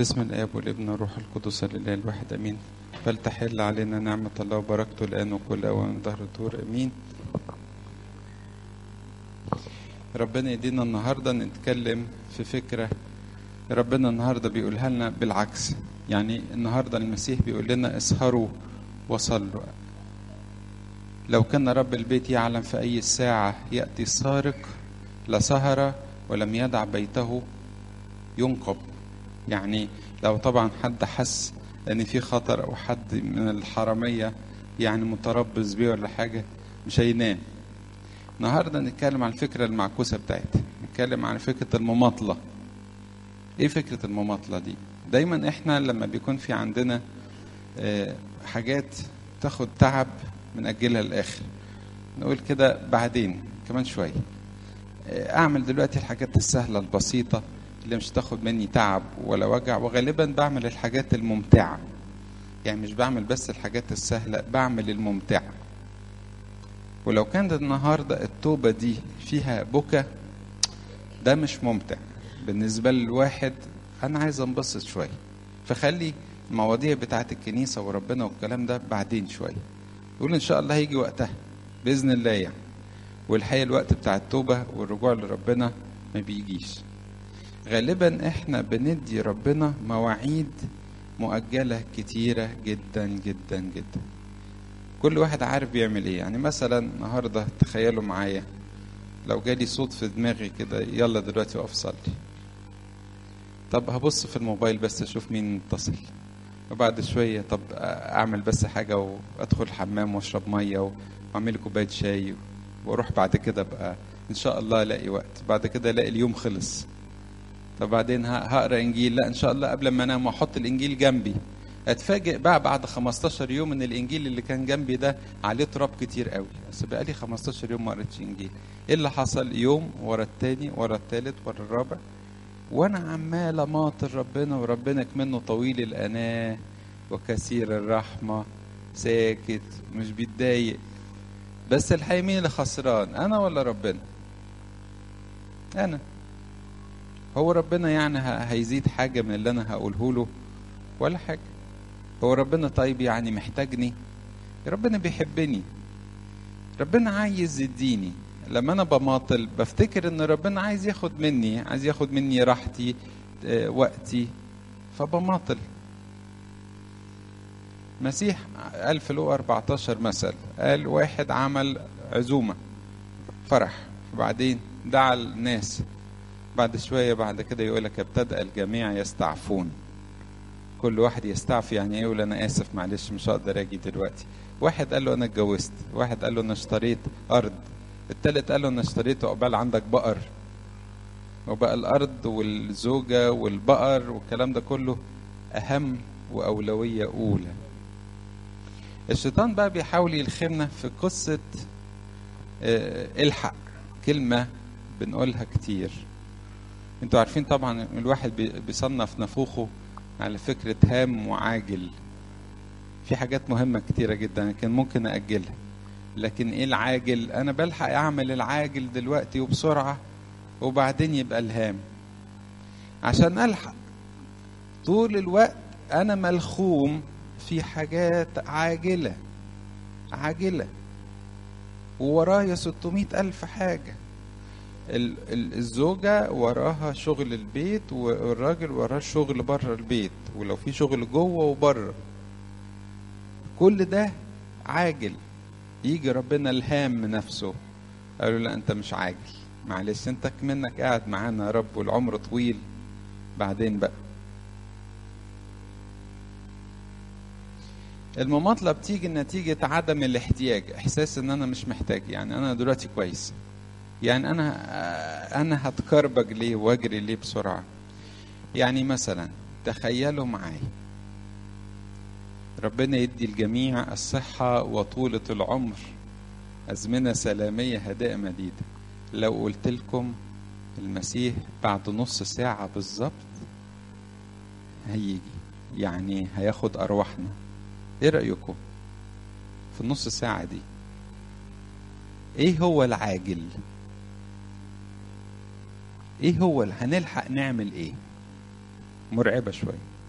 بسم الاب والابن والروح القدس الاله الواحد امين فلتحل علينا نعمه الله وبركته الان وكل اوان من ظهر الدور امين ربنا يدينا النهارده نتكلم في فكره ربنا النهارده بيقولها لنا بالعكس يعني النهارده المسيح بيقول لنا اسهروا وصلوا لو كان رب البيت يعلم في اي ساعه ياتي السارق لسهر ولم يدع بيته ينقب يعني لو طبعا حد حس ان في خطر او حد من الحراميه يعني متربص بيه ولا حاجه مش هينام النهارده نتكلم عن الفكره المعكوسه بتاعتها نتكلم عن فكره المماطله ايه فكره المماطله دي دايما احنا لما بيكون في عندنا حاجات تاخد تعب بنأجلها للآخر نقول كده بعدين كمان شوية أعمل دلوقتي الحاجات السهلة البسيطة اللي مش تاخد مني تعب ولا وجع وغالبا بعمل الحاجات الممتعة يعني مش بعمل بس الحاجات السهلة بعمل الممتعة ولو كانت النهاردة التوبة دي فيها بكى ده مش ممتع بالنسبة للواحد أنا عايز أنبسط شوية فخلي المواضيع بتاعت الكنيسة وربنا والكلام ده بعدين شوية يقول ان شاء الله هيجي وقتها باذن الله يعني والحقيقه الوقت بتاع التوبه والرجوع لربنا ما بيجيش غالبا احنا بندي ربنا مواعيد مؤجله كتيره جدا جدا جدا كل واحد عارف بيعمل ايه يعني مثلا النهارده تخيلوا معايا لو جالي صوت في دماغي كده يلا دلوقتي اقف صلي طب هبص في الموبايل بس اشوف مين اتصل وبعد شويه طب اعمل بس حاجه وادخل الحمام واشرب ميه واعمل لي كوبايه شاي واروح بعد كده بقى ان شاء الله الاقي وقت بعد كده الاقي اليوم خلص طب بعدين هقرا انجيل لا ان شاء الله قبل ما انام واحط الانجيل جنبي اتفاجئ بقى بعد 15 يوم ان الانجيل اللي كان جنبي ده عليه تراب كتير قوي بس بقى لي 15 يوم ما قريتش انجيل ايه اللي حصل يوم ورا التاني ورا التالت ورا الرابع وانا عمال اماطل ربنا وربنا منه طويل الاناه وكثير الرحمه ساكت مش بيتضايق بس الحقيقه مين اللي خسران انا ولا ربنا انا هو ربنا يعني هيزيد حاجه من اللي انا هقوله له ولا حاجه هو ربنا طيب يعني محتاجني ربنا بيحبني ربنا عايز يديني لما انا بماطل بفتكر ان ربنا عايز ياخد مني عايز ياخد مني راحتي وقتي فبماطل مسيح قال في لو 14 مثل قال واحد عمل عزومة فرح وبعدين دعا الناس بعد شوية بعد كده يقول لك ابتدأ الجميع يستعفون كل واحد يستعفي يعني ايه يقول انا اسف معلش مش هقدر اجي دلوقتي واحد قال له انا اتجوزت واحد قال له انا اشتريت ارض التالت قال له انا اشتريت عقبال عندك بقر وبقى الارض والزوجه والبقر والكلام ده كله اهم واولويه اولى الشيطان بقى بيحاول يلخمنا في قصه اه الحق كلمه بنقولها كتير انتوا عارفين طبعا الواحد بيصنف نفوخه على فكره هام وعاجل في حاجات مهمه كتيره جدا لكن ممكن اجلها لكن ايه العاجل انا بلحق اعمل العاجل دلوقتي وبسرعه وبعدين يبقى الهام عشان الحق طول الوقت انا ملخوم في حاجات عاجله عاجله وورايا 600 ألف حاجة الزوجة وراها شغل البيت والراجل وراه شغل بره البيت ولو في شغل جوه وبره كل ده عاجل يجي ربنا الهام نفسه قالوا لا انت مش عاجل معلش انت منك قاعد معانا يا رب والعمر طويل بعدين بقى المماطله بتيجي نتيجه عدم الاحتياج احساس ان انا مش محتاج يعني انا دلوقتي كويس يعني انا انا هتكربج ليه واجري ليه بسرعه يعني مثلا تخيلوا معايا ربنا يدي الجميع الصحة وطولة العمر أزمنة سلامية هداء مديدة لو قلت لكم المسيح بعد نص ساعة بالظبط هيجي يعني هياخد أرواحنا إيه رأيكم في النص ساعة دي إيه هو العاجل ايه هو ال- هنلحق نعمل ايه مرعبه شويه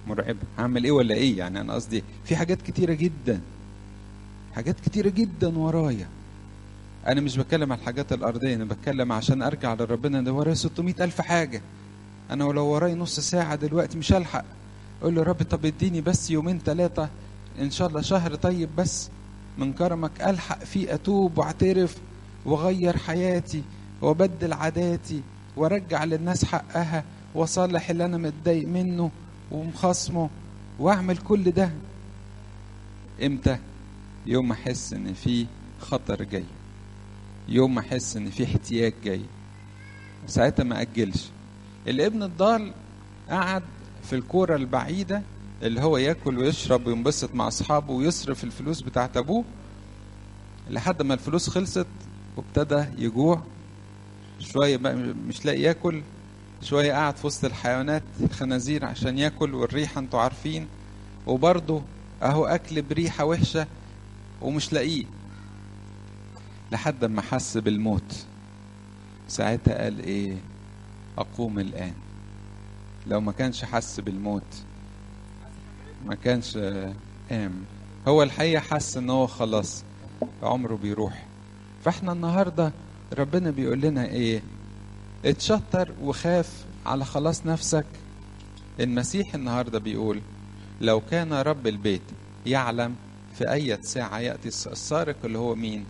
مرعبه هعمل ايه ولا ايه يعني انا قصدي في حاجات كتيره جدا حاجات كتيره جدا ورايا انا مش بتكلم على الحاجات الارضيه انا بتكلم عشان ارجع لربنا ده ورايا 600 الف حاجه انا ولو وراي نص ساعه دلوقتي مش هلحق اقول له رب طب اديني بس يومين ثلاثه ان شاء الله شهر طيب بس من كرمك الحق فيه اتوب واعترف واغير حياتي وابدل عاداتي وارجع للناس حقها واصلح اللي انا متضايق منه ومخاصمه واعمل كل ده امتى يوم ما احس ان في خطر جاي يوم ما احس ان في احتياج جاي ساعتها ما اجلش الابن الضال قعد في الكوره البعيده اللي هو ياكل ويشرب وينبسط مع اصحابه ويصرف الفلوس بتاعت ابوه لحد ما الفلوس خلصت وابتدى يجوع شويه بقى مش لاقي ياكل شويه قاعد في وسط الحيوانات الخنازير عشان ياكل والريحه انتوا عارفين وبرضه اهو اكل بريحه وحشه ومش لاقيه لحد ما حس بالموت ساعتها قال ايه اقوم الان لو ما كانش حس بالموت ما كانش قام هو الحقيقه حس ان هو خلاص عمره بيروح فاحنا النهارده ربنا بيقول لنا ايه اتشطر وخاف على خلاص نفسك المسيح النهارده بيقول لو كان رب البيت يعلم في أي ساعة يأتي السارق اللي هو مين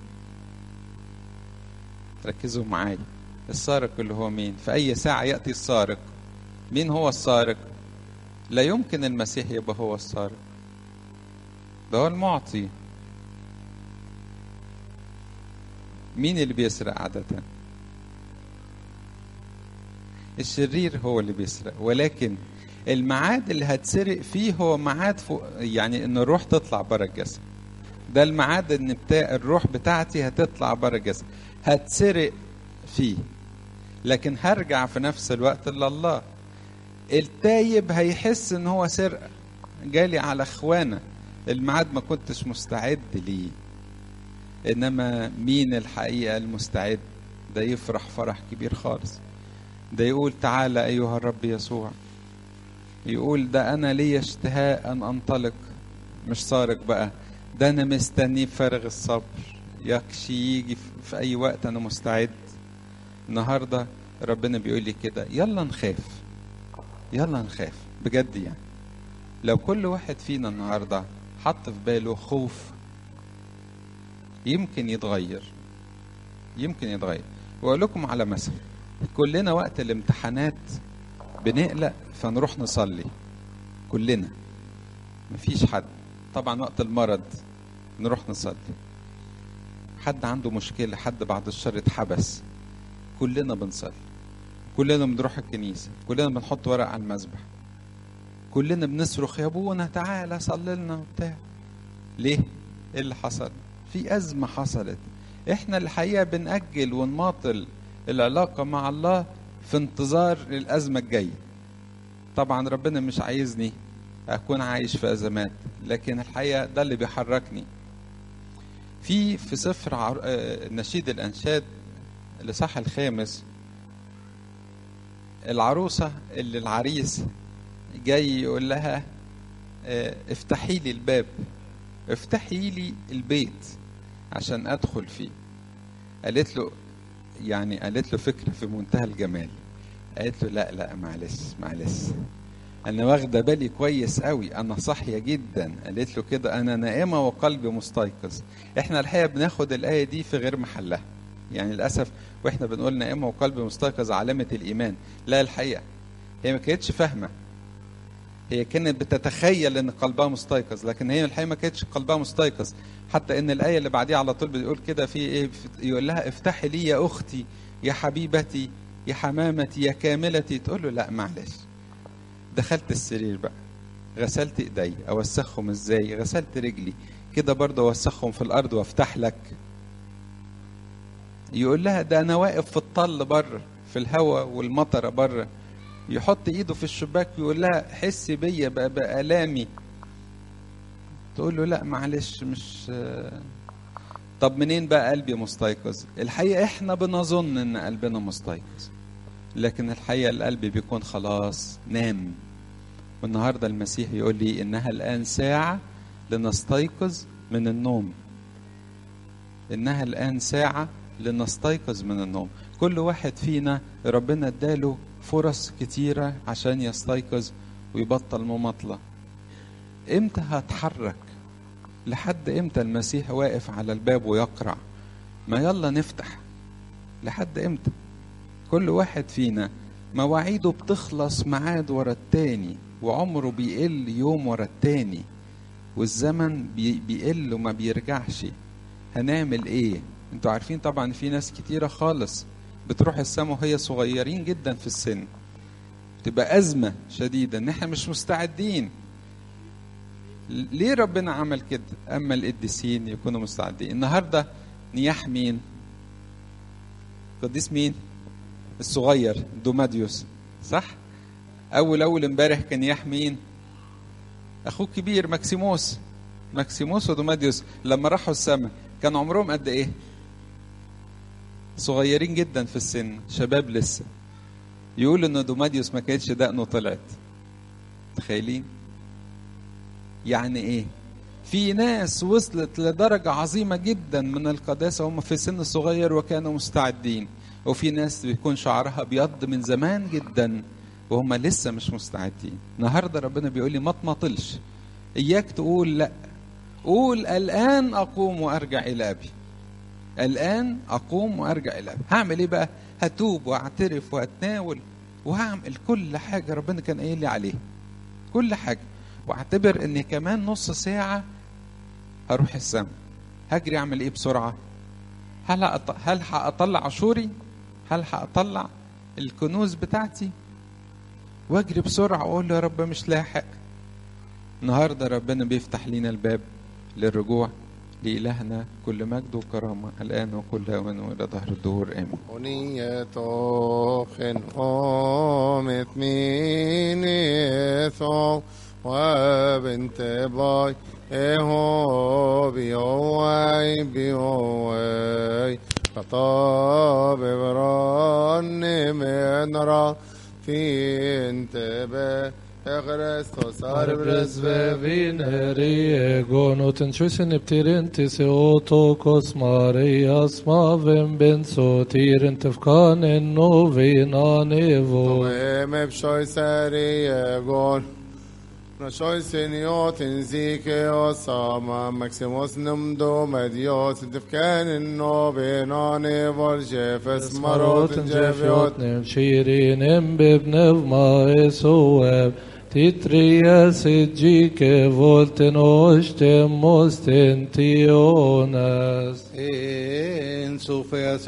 ركزوا معايا السارق اللي هو مين في أي ساعة يأتي السارق مين هو السارق لا يمكن المسيح يبقى هو السارق ده هو المعطي مين اللي بيسرق عادة الشرير هو اللي بيسرق ولكن الميعاد اللي هتسرق فيه هو ميعاد فوق يعني ان الروح تطلع بره الجسد ده الميعاد ان بتاع الروح بتاعتي هتطلع بره الجسد هتسرق فيه لكن هرجع في نفس الوقت لله التايب هيحس ان هو سرقه جالي على اخوانا الميعاد ما كنتش مستعد ليه انما مين الحقيقه المستعد ده يفرح فرح كبير خالص ده يقول تعالى ايها الرب يسوع يقول ده انا لي اشتهاء ان انطلق مش سارق بقى ده انا مستنيه بفارغ الصبر يكشي يجي في اي وقت انا مستعد النهارده ربنا بيقول لي كده يلا نخاف يلا نخاف بجد يعني لو كل واحد فينا النهارده حط في باله خوف يمكن يتغير يمكن يتغير واقول لكم على مثل كلنا وقت الامتحانات بنقلق فنروح نصلي كلنا مفيش حد طبعا وقت المرض نروح نصلي حد عنده مشكلة حد بعد الشر اتحبس كلنا بنصلي كلنا بنروح الكنيسة كلنا بنحط ورق على المذبح كلنا بنصرخ يا ابونا تعالى صلي لنا وبتاع ليه؟ ايه اللي حصل؟ في أزمة حصلت احنا الحقيقة بنأجل ونماطل العلاقة مع الله في انتظار الأزمة الجاية طبعا ربنا مش عايزني أكون عايش في أزمات لكن الحقيقة ده اللي بيحركني في في سفر عر... نشيد الأنشاد الإصحاح الخامس العروسة اللي العريس جاي يقول لها افتحي لي الباب افتحي لي البيت عشان أدخل فيه قالت له يعني قالت له فكرة في منتهى الجمال قالت له لا لا معلش معلش أنا واخدة بالي كويس قوي أنا صاحية جدا قالت له كده أنا نائمة وقلبي مستيقظ إحنا الحقيقة بناخد الآية دي في غير محلها يعني للأسف وإحنا بنقول نائمة وقلبي مستيقظ علامة الإيمان لا الحقيقة هي ما كانتش فاهمة هي كانت بتتخيل ان قلبها مستيقظ لكن هي الحقيقه ما كانتش قلبها مستيقظ حتى ان الايه اللي بعديها على طول بيقول كده في ايه يقول لها افتحي لي يا اختي يا حبيبتي يا حمامتي يا كاملتي تقول له لا معلش دخلت السرير بقى غسلت ايدي اوسخهم ازاي غسلت رجلي كده برضه اوسخهم في الارض وافتح لك يقول لها ده انا واقف في الطل بره في الهواء والمطره بره يحط ايده في الشباك ويقول لها حسي بيا بقى بآلامي تقول له لا معلش مش طب منين بقى قلبي مستيقظ الحقيقة احنا بنظن ان قلبنا مستيقظ لكن الحقيقة القلب بيكون خلاص نام والنهارده المسيح يقول لي انها الان ساعه لنستيقظ من النوم انها الان ساعه لنستيقظ من النوم كل واحد فينا ربنا اداله فرص كتيره عشان يستيقظ ويبطل مماطله امتى هتحرك لحد امتى المسيح واقف على الباب ويقرع ما يلا نفتح لحد امتى كل واحد فينا مواعيده بتخلص ميعاد ورا التاني وعمره بيقل يوم ورا التاني والزمن بي بيقل وما بيرجعش هنعمل ايه انتوا عارفين طبعا في ناس كتيرة خالص بتروح السما وهي صغيرين جدا في السن تبقى أزمة شديدة إن إحنا مش مستعدين ليه ربنا عمل كده أما القديسين يكونوا مستعدين النهاردة نياح مين قديس مين الصغير دوماديوس صح أول أول امبارح كان نياح مين أخوه كبير ماكسيموس ماكسيموس ودوماديوس لما راحوا السماء كان عمرهم قد إيه صغيرين جدا في السن شباب لسه يقول ان دوماديوس ما كانتش دقنه طلعت تخيلين يعني ايه في ناس وصلت لدرجة عظيمة جدا من القداسة هم في سن صغير وكانوا مستعدين وفي ناس بيكون شعرها ابيض من زمان جدا وهم لسه مش مستعدين النهارده ربنا بيقول لي ما تماطلش اياك تقول لا قول الان اقوم وارجع الى ابي الان اقوم وارجع الى ابي هعمل ايه بقى هتوب واعترف واتناول وهعمل كل حاجه ربنا كان قايل لي عليها كل حاجه واعتبر ان كمان نص ساعه هروح السما هجري اعمل ايه بسرعه هل هل هطلع عشوري هل هطلع الكنوز بتاعتي واجري بسرعه واقول له يا رب مش لاحق النهارده ربنا بيفتح لينا الباب للرجوع لإلهنا كل مجد وكرامة الآن وكل أوان وإلى ظهر الدهور آمين ونية خن قامت مينيثو وبنت باي إهو بيوي بيوي خطاب بران من را في انتباه Kristus Arbres vevineri gonoten tjusen iptirintis otokos Marias mavem ben sotiren tefkanen novinan evo. Tomme bshoj sari egon. Në shoj se njot në zike o sama Maksimos në mdo me djot Të fkenin në benani Vol gjefes marot në Maroten gjefjot jefjot nem shirin bibnev ma esoev. Titria sigike volten oshtem mosten tionas. En Sofia